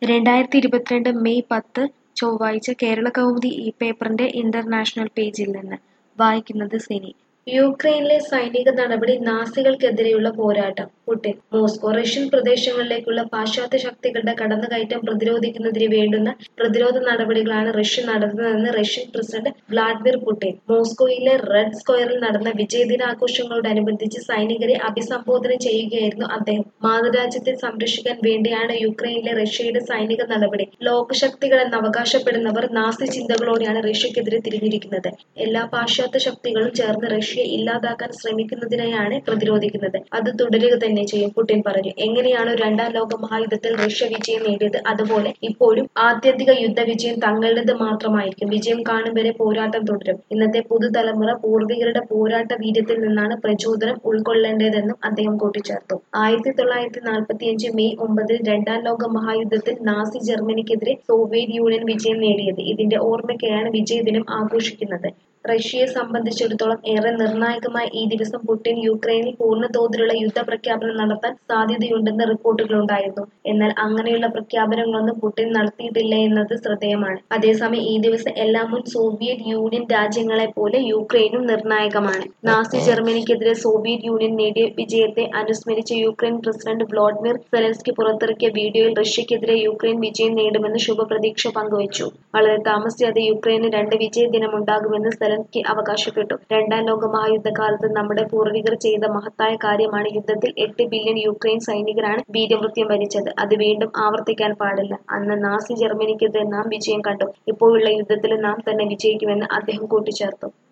രണ്ടായിരത്തി ഇരുപത്തിരണ്ട് മെയ് പത്ത് ചൊവ്വാഴ്ച കേരളകൗമുദി ഈ പേപ്പറിന്റെ ഇന്റർനാഷണൽ പേജിൽ നിന്ന് വായിക്കുന്നത് സിനി യുക്രൈനിലെ സൈനിക നടപടി നാസികൾക്കെതിരെയുള്ള പോരാട്ടം പുടിൻ മോസ്കോ റഷ്യൻ പ്രദേശങ്ങളിലേക്കുള്ള പാശ്ചാത്യ ശക്തികളുടെ കടന്നുകയറ്റം പ്രതിരോധിക്കുന്നതിന് വേണ്ടുന്ന പ്രതിരോധ നടപടികളാണ് റഷ്യ നടത്തുന്നതെന്ന് റഷ്യൻ പ്രസിഡന്റ് വ്ളാഡിമിർ പുടിൻ മോസ്കോയിലെ റെഡ് സ്ക്വയറിൽ നടന്ന വിജയദിനാഘോഷങ്ങളോടനുബന്ധിച്ച് സൈനികരെ അഭിസംബോധന ചെയ്യുകയായിരുന്നു അദ്ദേഹം മാതൃരാജ്യത്തെ സംരക്ഷിക്കാൻ വേണ്ടിയാണ് യുക്രൈനിലെ റഷ്യയുടെ സൈനിക നടപടി ലോകശക്തികളെന്ന് അവകാശപ്പെടുന്നവർ നാസി ചിന്തകളോടെയാണ് റഷ്യക്കെതിരെ തിരിഞ്ഞിരിക്കുന്നത് എല്ലാ പാശ്ചാത്യ ശക്തികളും ചേർന്ന് റഷ്യയെ ഇല്ലാതാക്കാൻ ശ്രമിക്കുന്നതിനെയാണ് പ്രതിരോധിക്കുന്നത് അത് തുടരുക തന്നെ ചെയ്യും പുടിൻ പറഞ്ഞു എങ്ങനെയാണോ രണ്ടാം ലോക മഹായുദ്ധത്തിൽ റഷ്യ വിജയം നേടിയത് അതുപോലെ ഇപ്പോഴും ആത്യന്തിക യുദ്ധവിജയം തങ്ങളുടേത് മാത്രമായിരിക്കും വിജയം കാണും വരെ പോരാട്ടം തുടരും ഇന്നത്തെ പുതുതലമുറ പൂർവികരുടെ പോരാട്ട വീര്യത്തിൽ നിന്നാണ് പ്രചോദനം ഉൾക്കൊള്ളേണ്ടതെന്നും അദ്ദേഹം കൂട്ടിച്ചേർത്തു ആയിരത്തി തൊള്ളായിരത്തി നാൽപ്പത്തിയഞ്ച് മെയ് ഒമ്പതിൽ രണ്ടാം ലോക മഹായുദ്ധത്തിൽ നാസി ജർമ്മനിക്കെതിരെ സോവിയറ്റ് യൂണിയൻ വിജയം നേടിയത് ഇതിന്റെ ഓർമ്മയ്ക്കായാണ് വിജയദിനം ആഘോഷിക്കുന്നത് റഷ്യയെ സംബന്ധിച്ചിടത്തോളം ഏറെ നിർണായകമായ ഈ ദിവസം പുടിൻ യുക്രൈനിൽ പൂർണ്ണതോതിലുള്ള യുദ്ധപ്രഖ്യാപനം നടത്താൻ സാധ്യതയുണ്ടെന്ന് റിപ്പോർട്ടുകളുണ്ടായിരുന്നു എന്നാൽ അങ്ങനെയുള്ള പ്രഖ്യാപനങ്ങളൊന്നും പുടിൻ നടത്തിയിട്ടില്ല എന്നത് ശ്രദ്ധേയമാണ് അതേസമയം ഈ ദിവസം എല്ലാ മുൻ സോവിയറ്റ് യൂണിയൻ രാജ്യങ്ങളെ പോലെ യുക്രൈനും നിർണായകമാണ് നാസി ജർമ്മനിക്കെതിരെ സോവിയറ്റ് യൂണിയൻ നേടിയ വിജയത്തെ അനുസ്മരിച്ച് യുക്രൈൻ പ്രസിഡന്റ് വ്ളോഡിമിർ സെലൻസ്കി പുറത്തിറക്കിയ വീഡിയോയിൽ റഷ്യക്കെതിരെ യുക്രൈൻ വിജയം നേടുമെന്ന് ശുഭപ്രതീക്ഷ പങ്കുവച്ചു വളരെ താമസിയാതെ യുക്രൈന് രണ്ട് വിജയ ദിനമുണ്ടാകുമെന്ന് സെലൻസ്കി അവകാശപ്പെട്ടു രണ്ടാം ലോക മഹായുദ്ധകാലത്ത് നമ്മുടെ പൂർവികർ ചെയ്ത മഹത്തായ കാര്യമാണ് യുദ്ധത്തിൽ എട്ട് ബില്യൺ യുക്രൈൻ സൈനികരാണ് വീരമൃത്യം വരിച്ചത് അത് വീണ്ടും ആവർത്തിക്കാൻ പാടില്ല അന്ന് നാസി ജർമ്മനിക്കെതിരെ നാം വിജയം കണ്ടു ഇപ്പോഴുള്ള യുദ്ധത്തിൽ നാം തന്നെ വിജയിക്കുമെന്ന് അദ്ദേഹം കൂട്ടിച്ചേർത്തു